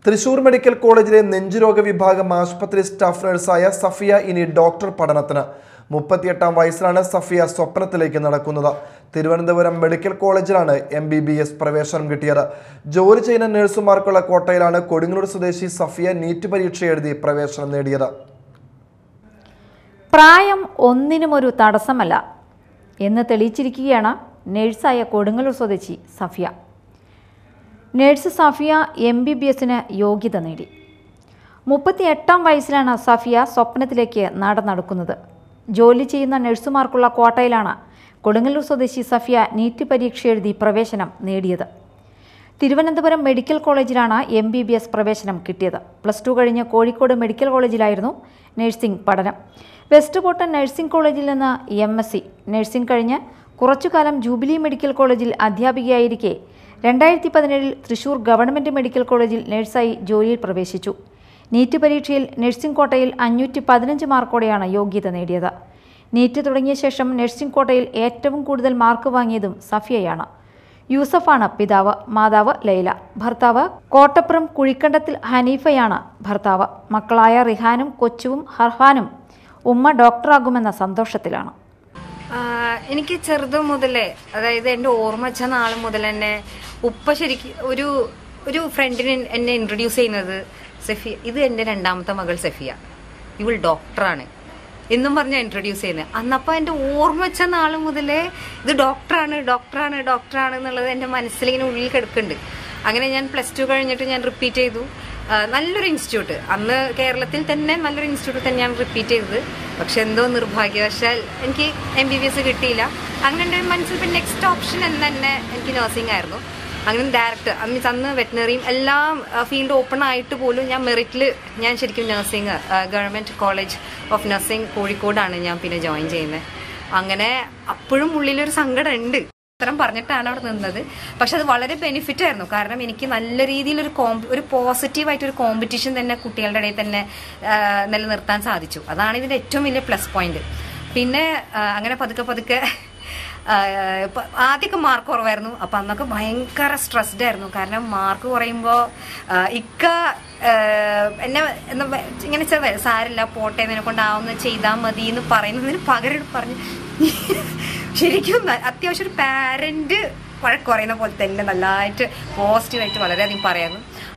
Thrissur medical കോളേജിലെ നെഞ്ചുരോഗ വിഭാഗം ആശുപത്രി സ്റ്റാഫ് നഴ്സായ സഫിയ ഇനി ഡോക്ടർ പഠനത്തിന് മുപ്പത്തിയെട്ടാം വയസ്സിലാണ് സഫിയ സ്വപ്നത്തിലേക്ക് നടക്കുന്നത് തിരുവനന്തപുരം മെഡിക്കൽ കോളേജിലാണ് എം ബി ബി എസ് പ്രവേശനം കിട്ടിയത് ജോലി ചെയ്യുന്ന നഴ്സുമാർക്കുള്ള കോട്ടയിലാണ് കൊടുങ്ങല്ലൂർ സ്വദേശി സഫിയ നീറ്റ് പരീക്ഷ എഴുതി പ്രവേശനം നേടിയത് പ്രായം ഒന്നിനും ഒരു തടസ്സമല്ല എന്ന് തെളിയിച്ചിരിക്കുകയാണ് നേഴ്സായ കൊടുങ്ങല്ലൂർ സ്വദേശി Safiya nurse Safiya M B B എസിന് യോഗ്യത നേടി മുപ്പത്തി എട്ടാം വയസ്സിലാണ് സഫിയ സ്വപ്നത്തിലേക്ക് നടന്നെടുക്കുന്നത് ജോലി ചെയ്യുന്ന നഴ്സുമാർക്കുള്ള ക്വാട്ടയിലാണ് കൊടുങ്ങല്ലൂർ സ്വദേശി സഫിയ നീറ്റ് പരീക്ഷ എഴുതി പ്രവേശനം നേടിയത് തിരുവനന്തപുരം മെഡിക്കൽ കോളേജിലാണ് എം ബി ബി എസ് പ്രവേശനം കിട്ടിയത് പ്ലസ് ടു കഴിഞ്ഞ് കോഴിക്കോട് മെഡിക്കൽ കോളേജിലായിരുന്നു നഴ്സിംഗ് പഠനം വെസ്റ്റ് കോട്ടൺ നഴ്സിംഗ് കോളേജിൽ നിന്ന് എം എസ് സി നഴ്സിംഗ് കഴിഞ്ഞ് കുറച്ചുകാലം ജൂബിലി മെഡിക്കൽ കോളേജിൽ അധ്യാപികയായിരിക്കെ രണ്ടായിരത്തി പതിനേഴിൽ തൃശൂർ ഗവൺമെൻറ് മെഡിക്കൽ കോളേജിൽ നഴ്സായി ജോലിയിൽ പ്രവേശിച്ചു നീറ്റ് പരീക്ഷയിൽ നഴ്സിംഗ് കോട്ടയിൽ അഞ്ഞൂറ്റി പതിനഞ്ച് മാർക്കോടെയാണ് യോഗ്യത നേടിയത് നീറ്റ് തുടങ്ങിയ ശേഷം നഴ്സിംഗ് കോട്ടയിൽ ഏറ്റവും കൂടുതൽ മാർക്ക് വാങ്ങിയതും സഫിയയാണ് യൂസഫാണ് പിതാവ് മാതാവ് ലൈല ഭർത്താവ് കോട്ടപ്പുറം കുഴിക്കണ്ടത്തിൽ ഹനീഫയാണ് ഭർത്താവ് മക്കളായ റിഹാനും കൊച്ചുവും ഹർഹാനും ഉമ്മ ഡോക്ടറാകുമെന്ന സന്തോഷത്തിലാണ് ആഹ് എനിക്ക് ചെറുത് മുതലേ അതായത് എൻ്റെ ഓർമ്മ വെച്ച നാൾ മുതൽ തന്നെ ഉപ്പ ശരിക്കും ഒരു ഒരു ഫ്രണ്ടിന് എന്നെ ഇൻട്രൊഡ്യൂസ് ചെയ്യുന്നത് സെഫിയ ഇത് എൻ്റെ രണ്ടാമത്തെ മകൾ സെഫിയ ഇവൾ ഡോക്ടറാണ് എന്നും പറഞ്ഞാൽ ഇൻട്രൊഡ്യൂസ് ചെയ്യുന്നത് അന്നപ്പോൾ എൻ്റെ ഓർമ്മ വെച്ച നാൾ മുതലേ ഇത് ഡോക്ടറാണ് ഡോക്ടറാണ് ഡോക്ടറാണ് എന്നുള്ളത് എൻ്റെ മനസ്സിലിങ്ങനെ ഉള്ളിൽ കിടക്കുന്നുണ്ട് അങ്ങനെ ഞാൻ പ്ലസ് ടു കഴിഞ്ഞിട്ട് ഞാൻ റിപ്പീറ്റ് ചെയ്തു ആ, നല്ലൊരു ഇൻസ്റ്റിറ്റ്യൂട്ട് അന്ന് കേരളത്തിൽ തന്നെ നല്ലൊരു ഇൻസ്റ്റിറ്റ്യൂട്ട് തന്നെ ഞാൻ റിപ്പീറ്റ് ചെയ്തത് പക്ഷെ എന്തോ നിർഭാഗ്യവശാൽ എനിക്ക് എം ബി ബി എസ് കിട്ടിയില്ല അങ്ങനെ എൻ്റെ മനസ്സിൽ പിന്നെ നെക്സ്റ്റ് ഓപ്ഷൻ എന്ന് തന്നെ എനിക്ക് നഴ്സിംഗ് ആയിരുന്നു അങ്ങനെ ഡയറക്റ്റ് മീൻസ് അന്ന് വെറ്റിനറിയും എല്ലാം ഫീൽഡ് ഓപ്പൺ ആയിട്ട് പോലും ഞാൻ മെറിറ്റിൽ ഞാൻ ശരിക്കും nursing government college of nursing കോഴിക്കോടാണ് ഞാൻ പിന്നെ ജോയിൻ ചെയ്യുന്നത് അങ്ങനെ അപ്പോഴും ഉള്ളിലൊരു സങ്കടം ഉണ്ട് ഉത്തരം പറഞ്ഞിട്ടാണ് അവിടെ നിന്നത് പക്ഷെ അത് വളരെ ബെനിഫിറ്റ് ആയിരുന്നു കാരണം എനിക്ക് നല്ല രീതിയിൽ ഒരു കോമ്പ ഒരു പോസിറ്റീവായിട്ട് ഒരു കോമ്പറ്റീഷൻ തന്നെ കുട്ടികളുടെ ഇടയിൽ തന്നെ ആ, നിലനിർത്താൻ സാധിച്ചു അതാണ് ഇതിന്റെ ഏറ്റവും വലിയ പ്ലസ് പോയിന്റ് പിന്നെ ആ, അങ്ങനെ പതുക്കെ പതുക്കെ ആ, ഇപ്പൊ ആദ്യമൊക്കെ മാർക്ക് കുറവായിരുന്നു അപ്പൊ അന്നൊക്കെ ഭയങ്കര സ്ട്രെസ്ഡ് ആയിരുന്നു കാരണം മാർക്ക് കുറയുമ്പോൾ ഇക്ക ആ, എന്നെ എന്താ വ- ഇങ്ങനെ ചെറുതാ സാരില്ല പോട്ടെ നിന്നെ കൊണ്ടാവുന്ന ചെയ്താൽ മതി എന്ന് പറയുന്നതിന് പകരം പറഞ്ഞു ശരിക്കും ന- അത്യാവശ്യം ഒരു പാരന്റ് വഴക്ക് പറയുന്ന പോലെ തന്നെ നല്ലതായിട്ട് പോസിറ്റീവായിട്ട് വളരെയധികം പറയായിരുന്നു